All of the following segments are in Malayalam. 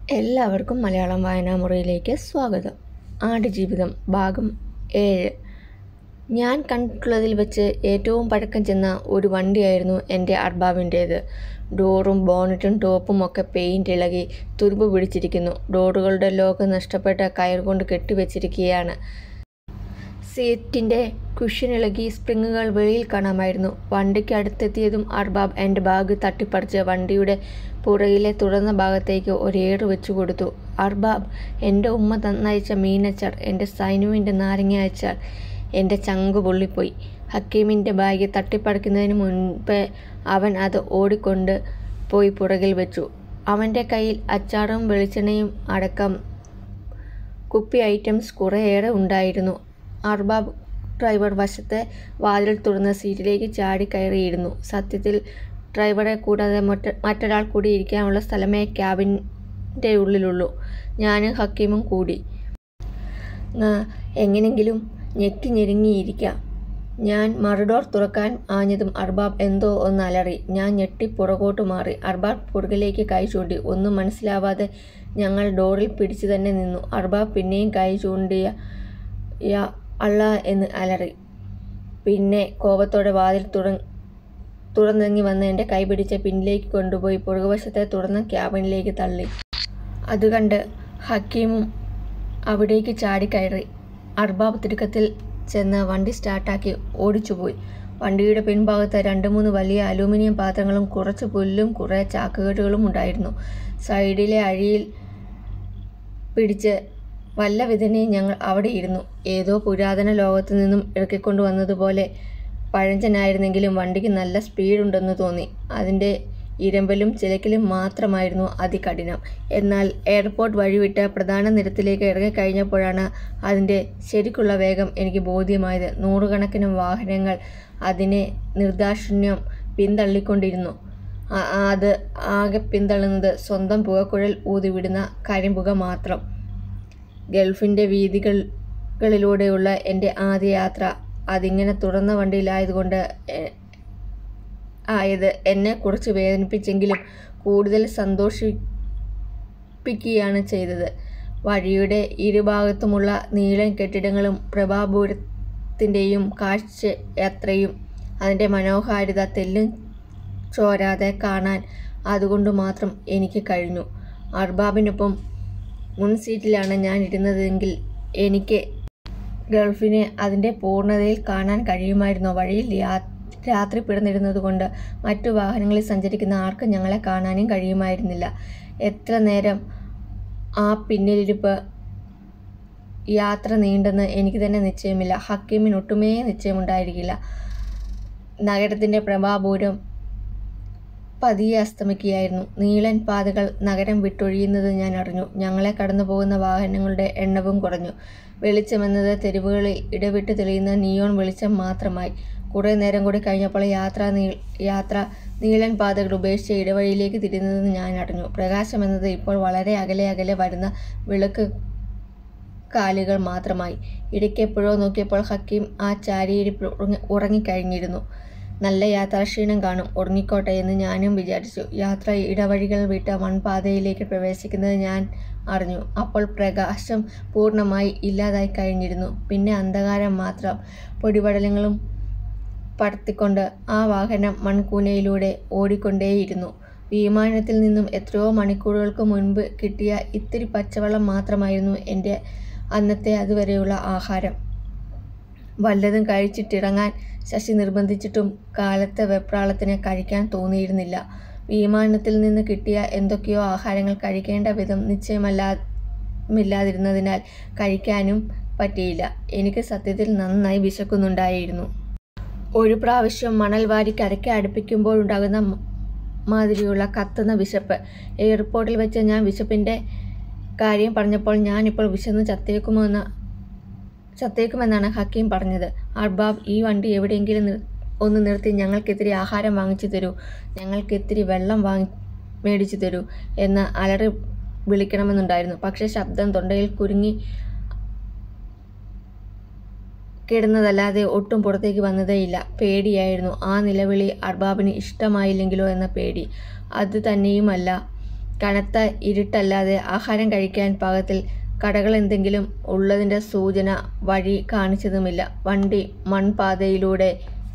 എല്ലാവർക്കും മലയാളം വായനാമുറിയിലേക്ക് സ്വാഗതം ആടുജീവിതം ഭാഗം ഏഴ് ഞാൻ കണ്ടിട്ടുള്ളതിൽ വെച്ച് ഏറ്റവും പഴക്കം ചെന്ന ഒരു വണ്ടിയായിരുന്നു എൻ്റെ അർബാബിൻ്റേത് ഡോറും ബോണറ്റും ടോപ്പും ഒക്കെ പെയിൻ്റ് ഇളകി തുരുമ്പ് പിടിച്ചിരിക്കുന്നു ഡോറുകളുടെ ലോക്ക് നഷ്ടപ്പെട്ട കയർ കൊണ്ട് കെട്ടിവെച്ചിരിക്കുകയാണ് സീറ്റിൻ്റെ കുഷ്യനിളകി സ്പ്രിങ്ങുകൾ വെളിയിൽ കാണാമായിരുന്നു വണ്ടിക്ക് അടുത്തെത്തിയതും അർബാബ് എൻ്റെ ബാഗ് തട്ടിപ്പറിച്ച് വണ്ടിയുടെ പുറകിലെ തുറന്ന ഭാഗത്തേക്ക് ഒരേറ് വെച്ചു കൊടുത്തു അർബാബ് എൻ്റെ ഉമ്മ തന്നയച്ച മീനച്ചാർ എൻ്റെ സൈനുവിൻ്റെ നാരങ്ങ അച്ചാർ എൻ്റെ ചങ്ക് പൊള്ളിപ്പോയി ഹക്കീമിൻ്റെ ബാഗ് തട്ടിപ്പറിക്കുന്നതിന് മുൻപേ അവൻ അത് ഓടിക്കൊണ്ട് പോയി പുറകിൽ വെച്ചു അവൻ്റെ കയ്യിൽ അച്ചാറും വെളിച്ചെണ്ണയും അടക്കം കുപ്പി ഐറ്റംസ് കുറേയേറെ ഉണ്ടായിരുന്നു അർബാബ് ഡ്രൈവർ വശത്തെ വാതിൽ തുറന്ന് സീറ്റിലേക്ക് ചാടി കയറിയിരുന്നു സത്യത്തിൽ ഡ്രൈവറെ കൂടാതെ മറ്റ മറ്റൊരാൾ കൂടി ഇരിക്കാനുള്ള സ്ഥലമേ ക്യാബിൻ്റെ ഉള്ളിലുള്ളൂ ഞാനും ഹക്കീമും കൂടി എങ്ങനെങ്കിലും ഞെക്കി ഞെരുങ്ങിയിരിക്കാം ഞാൻ മറുഡോർ തുറക്കാൻ ആഞ്ഞതും അർബാബ് എന്തോ ഒന്ന് അലറി ഞാൻ ഞെട്ടി പുറകോട്ട് മാറി അർബാബ് പുറകിലേക്ക് കൈ ചൂണ്ടി ഒന്നും മനസ്സിലാവാതെ ഞങ്ങൾ ഡോറിൽ പിടിച്ചു തന്നെ നിന്നു അർബാബ് പിന്നെയും കൈ ചൂണ്ടിയ യാ അള്ള എന്ന് അലറി പിന്നെ കോപത്തോടെ വാതിൽ തുറ തുറന്നിറങ്ങി വന്ന് എൻ്റെ കൈ പിടിച്ച് പിന്നിലേക്ക് കൊണ്ടുപോയി പുറകുവശത്തെ തുറന്ന ക്യാബിനിലേക്ക് തള്ളി അത് കണ്ട് ഹക്കീമും അവിടേക്ക് ചാടിക്കയറി അർബാബ് തിടുക്കത്തിൽ ചെന്ന് വണ്ടി സ്റ്റാർട്ടാക്കി ഓടിച്ചുപോയി വണ്ടിയുടെ പിൻഭാഗത്ത് രണ്ട് മൂന്ന് വലിയ അലൂമിനിയം പാത്രങ്ങളും കുറച്ച് പുല്ലും കുറേ ചാക്കുകെട്ടുകളും ഉണ്ടായിരുന്നു സൈഡിലെ അഴിയിൽ പിടിച്ച് വല്ല വിധനെയും ഞങ്ങൾ അവിടെ ഇരുന്നു ഏതോ പുരാതന ലോകത്തു നിന്നും ഇറക്കിക്കൊണ്ടു വന്നതുപോലെ പഴഞ്ചനായിരുന്നെങ്കിലും വണ്ടിക്ക് നല്ല സ്പീഡുണ്ടെന്ന് തോന്നി അതിൻ്റെ ഇരമ്പലും ചിലക്കലും മാത്രമായിരുന്നു അതികഠിനം എന്നാൽ എയർപോർട്ട് വഴിവിട്ട് പ്രധാന നിരത്തിലേക്ക് ഇറങ്ങിക്കഴിഞ്ഞപ്പോഴാണ് അതിൻ്റെ ശരിക്കുള്ള വേഗം എനിക്ക് ബോധ്യമായത് നൂറുകണക്കിന് വാഹനങ്ങൾ അതിനെ നിർദാക്ഷിണ്യം പിന്തള്ളിക്കൊണ്ടിരുന്നു അത് ആകെ പിന്തള്ളുന്നത് സ്വന്തം പുകക്കുഴൽ ഊതിവിടുന്ന കരിമ്പുക മാത്രം ഗൾഫിൻ്റെ വീതികളിലൂടെയുള്ള എൻ്റെ ആദ്യ യാത്ര അതിങ്ങനെ തുറന്ന വണ്ടിയിലായതുകൊണ്ട് ആയത് എന്നെ കുറച്ച് വേദനിപ്പിച്ചെങ്കിലും കൂടുതൽ സന്തോഷിപ്പിക്കുകയാണ് ചെയ്തത് വഴിയുടെ ഇരുഭാഗത്തുമുള്ള നീളൻ കെട്ടിടങ്ങളും പ്രഭാപുരത്തിൻ്റെയും കാഴ്ച യാത്രയും അതിൻ്റെ മനോഹാരിത തെല്ലും ചോരാതെ കാണാൻ അതുകൊണ്ട് മാത്രം എനിക്ക് കഴിഞ്ഞു അർബാബിനൊപ്പം മുൻ സീറ്റിലാണ് ഞാൻ ഇരുന്നതെങ്കിൽ എനിക്ക് ഗൾഫിനെ അതിൻ്റെ പൂർണ്ണതയിൽ കാണാൻ കഴിയുമായിരുന്നു വഴിയിൽ രാത്രി പിറന്നിരുന്നത് കൊണ്ട് മറ്റു വാഹനങ്ങളിൽ സഞ്ചരിക്കുന്ന ആർക്കും ഞങ്ങളെ കാണാനും കഴിയുമായിരുന്നില്ല എത്ര നേരം ആ പിന്നിലിരിപ്പ് യാത്ര നീണ്ടെന്ന് എനിക്ക് തന്നെ നിശ്ചയമില്ല ഹക്കീമിന് ഒട്ടുമേ നിശ്ചയമുണ്ടായിരിക്കില്ല നഗരത്തിൻ്റെ പ്രഭാപൂരം പതിയെ അസ്തമിക്കുകയായിരുന്നു നീളൻ പാതകൾ നഗരം വിട്ടൊഴിയുന്നത് ഞാൻ അറിഞ്ഞു ഞങ്ങളെ കടന്നു പോകുന്ന വാഹനങ്ങളുടെ എണ്ണവും കുറഞ്ഞു വെളിച്ചമെന്നത് തെരുവുകളിൽ ഇടവിട്ട് തെളിയുന്ന നിയോൺ വെളിച്ചം മാത്രമായി കുറേ നേരം കൂടി കഴിഞ്ഞപ്പോൾ യാത്ര നീ യാത്ര നീളൻ പാതകൾ ഉപേക്ഷിച്ച് ഇടവഴിയിലേക്ക് തിരിയുന്നതെന്ന് ഞാൻ അറിഞ്ഞു പ്രകാശമെന്നത് ഇപ്പോൾ വളരെ അകലെ അകലെ വരുന്ന വിളക്ക് കാലുകൾ മാത്രമായി ഇടയ്ക്ക് എപ്പോഴോ നോക്കിയപ്പോൾ ഹക്കീം ആ ചാരിയിരിപ്പിൽ ഉറങ്ങി ഉറങ്ങിക്കഴിഞ്ഞിരുന്നു നല്ല യാത്രാക്ഷീണം കാണും ഉറങ്ങിക്കോട്ടെ എന്ന് ഞാനും വിചാരിച്ചു യാത്ര ഇടവഴികൾ വിട്ട മൺപാതയിലേക്ക് പ്രവേശിക്കുന്നത് ഞാൻ അറിഞ്ഞു അപ്പോൾ പ്രകാശം പൂർണ്ണമായി ഇല്ലാതായി കഴിഞ്ഞിരുന്നു പിന്നെ അന്ധകാരം മാത്രം പൊടിപടലങ്ങളും പടർത്തിക്കൊണ്ട് ആ വാഹനം മൺകൂനയിലൂടെ ഓടിക്കൊണ്ടേയിരുന്നു വിമാനത്തിൽ നിന്നും എത്രയോ മണിക്കൂറുകൾക്ക് മുൻപ് കിട്ടിയ ഇത്തിരി പച്ചവെള്ളം മാത്രമായിരുന്നു എൻ്റെ അന്നത്തെ അതുവരെയുള്ള ആഹാരം വല്ലതും കഴിച്ചിട്ടിറങ്ങാൻ ശശി നിർബന്ധിച്ചിട്ടും കാലത്തെ വെപ്രാളത്തിന് കഴിക്കാൻ തോന്നിയിരുന്നില്ല വിമാനത്തിൽ നിന്ന് കിട്ടിയ എന്തൊക്കെയോ ആഹാരങ്ങൾ കഴിക്കേണ്ട വിധം നിശ്ചയമല്ലാതിരുന്നതിനാൽ കഴിക്കാനും പറ്റിയില്ല എനിക്ക് സത്യത്തിൽ നന്നായി വിശക്കുന്നുണ്ടായിരുന്നു ഒരു പ്രാവശ്യം മണൽ വാരി കരയ്ക്ക് അടുപ്പിക്കുമ്പോഴുണ്ടാകുന്ന മാതിരിയുള്ള കത്തുന്ന വിശപ്പ് എയർപോർട്ടിൽ വെച്ച് ഞാൻ വിശപ്പിൻ്റെ കാര്യം പറഞ്ഞപ്പോൾ ഞാനിപ്പോൾ വിശന്ന് ചത്തേക്കുമോ എന്ന് ചത്തേക്കുമെന്നാണ് ഹക്കീം പറഞ്ഞത് അർബാബ് ഈ വണ്ടി എവിടെയെങ്കിലും ഒന്ന് നിർത്തി ഞങ്ങൾക്കിത്തിരി ആഹാരം വാങ്ങിച്ചു തരൂ ഞങ്ങൾക്കിത്തിരി വെള്ളം വാങ്ങി മേടിച്ചു തരൂ എന്ന് അലറി വിളിക്കണമെന്നുണ്ടായിരുന്നു പക്ഷേ ശബ്ദം തൊണ്ടയിൽ കുരുങ്ങി കിടന്നതല്ലാതെ ഒട്ടും പുറത്തേക്ക് വന്നതേയില്ല പേടിയായിരുന്നു ആ നിലവിളി അർബാബിന് ഇഷ്ടമായില്ലെങ്കിലോ എന്ന പേടി അത് തന്നെയുമല്ല കനത്ത ഇരുട്ടല്ലാതെ ആഹാരം കഴിക്കാൻ പാകത്തിൽ കടകളെന്തെങ്കിലും ഉള്ളതിൻ്റെ സൂചന വഴി കാണിച്ചതുമില്ല. വണ്ടി മൺപാതയിലൂടെ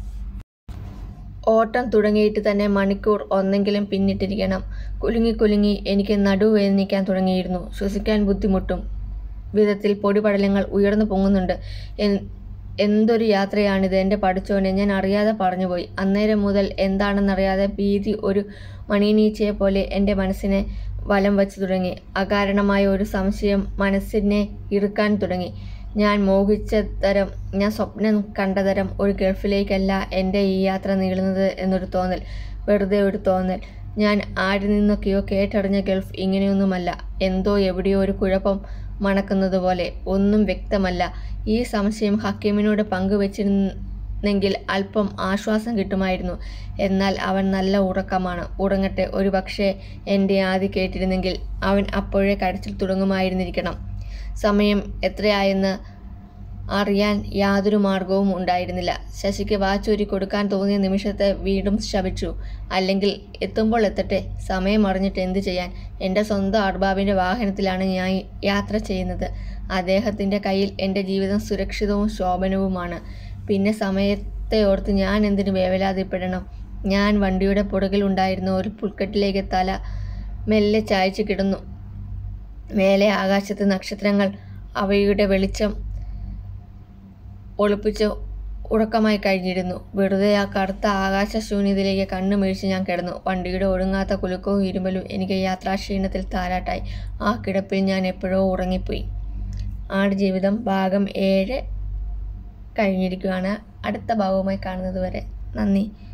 ഓട്ടം തുടങ്ങിയിട്ട് തന്നെ മണിക്കൂർ ഒന്നെങ്കിലും പിന്നിട്ടിരിക്കണം. കുലുങ്ങി കുലുങ്ങി എനിക്ക് നടുവേദനിക്കാൻ തുടങ്ങിയിരുന്നു. ശ്വസിക്കാൻ ബുദ്ധിമുട്ടും വിധത്തിൽ പൊടിപടലങ്ങൾ ഉയർന്നു പൊങ്ങുന്നുണ്ട്. എന്തൊരു യാത്രയാണിത് എൻ്റെ പടച്ചോനെ ഞാൻ അറിയാതെ പറഞ്ഞുപോയി. അന്നേരം മുതൽ എന്താണെന്നറിയാത്ത ഭീതി ഒരു മണിയനീച്ചയെപ്പോലെ എൻ്റെ മനസ്സിനെ വലം വച്ചു തുടങ്ങി. അകാരണമായ ഒരു സംശയം മനസ്സിനെ ഇറുക്കാൻ തുടങ്ങി. ഞാൻ മോഹിച്ച തരം, ഞാൻ സ്വപ്നം കണ്ട തരം ഒരു ഗൾഫിലേക്കല്ല എൻ്റെ ഈ യാത്ര നീളുന്നത് എന്നൊരു തോന്നൽ. വെറുതെ ഒരു തോന്നൽ. ഞാൻ ആരിൽ നിന്നൊക്കെയോ കേട്ടറിഞ്ഞ ഗൾഫ് ഇങ്ങനെയൊന്നുമല്ല. എന്തോ എവിടെയോ ഒരു കുഴപ്പം മണക്കുന്നതുപോലെ. ഒന്നും വ്യക്തമല്ല. ഈ സംശയം ഹക്കീമിനോട് പങ്കുവച്ചിരുന്നെങ്കിൽ അൽപം ആശ്വാസം കിട്ടുമായിരുന്നു. എന്നാൽ അവൻ നല്ല ഉറക്കമാണ്. ഉറങ്ങട്ടെ. ഒരുപക്ഷേ എൻ്റെ ആധി കേട്ടിരുന്നെങ്കിൽ അവൻ അപ്പോഴേ കരച്ചിൽ തുടങ്ങുമായിരുന്നിരിക്കണം. സമയം എത്രയായെന്ന് അറിയാൻ യാതൊരു മാർഗവും ഉണ്ടായിരുന്നില്ല. ശശിക്ക് വാച്ച് ഊരിക്കൊടുക്കാൻ തോന്നിയ നിമിഷത്തെ വീണ്ടും ശപിച്ചു. അല്ലെങ്കിൽ എത്തുമ്പോൾ എത്തട്ടെ. സമയമറിഞ്ഞിട്ട് എന്ത് ചെയ്യാൻ. എൻ്റെ സ്വന്തം അർബാബിൻ്റെ വാഹനത്തിലാണ് ഞാൻ യാത്ര ചെയ്യുന്നത്. അദ്ദേഹത്തിൻ്റെ കയ്യിൽ എൻ്റെ ജീവിതം സുരക്ഷിതവും ശോഭനവുമാണ്. പിന്നെ സമയത്തെയോർത്ത് ഞാൻ എന്തിന് വേവലാതിപ്പെടണം. ഞാൻ വണ്ടിയുടെ പുറകിലുണ്ടായിരുന്ന ഒരു പുൽക്കട്ടിലേക്ക് തല മെല്ലെ ചായ്ച്ച് കിടന്നു. മേലെ ആകാശത്ത് നക്ഷത്രങ്ങൾ അവയുടെ വെളിച്ചം ഒളിപ്പിച്ച് ഉറക്കമായി കഴിഞ്ഞിരുന്നു. വെറുതെ ആ കറുത്ത ആകാശശൂന്യതയിലേക്ക് കണ്ണ് മിഴിച്ച് ഞാൻ കിടന്നു. വണ്ടിയുടെ ഒടുങ്ങാത്ത കുലുക്കവും ഇരുമ്പലും എനിക്ക് യാത്രാക്ഷീണത്തിൽ താരാട്ടായി. ആ കിടപ്പിൽ ഞാൻ എപ്പോഴോ ഉറങ്ങിപ്പോയി. ആടുജീവിതം ഭാഗം ഏഴ് കഴിഞ്ഞിരിക്കുകയാണ്. അടുത്ത ഭാഗവുമായി കാണുന്നത് വരെ നന്ദി.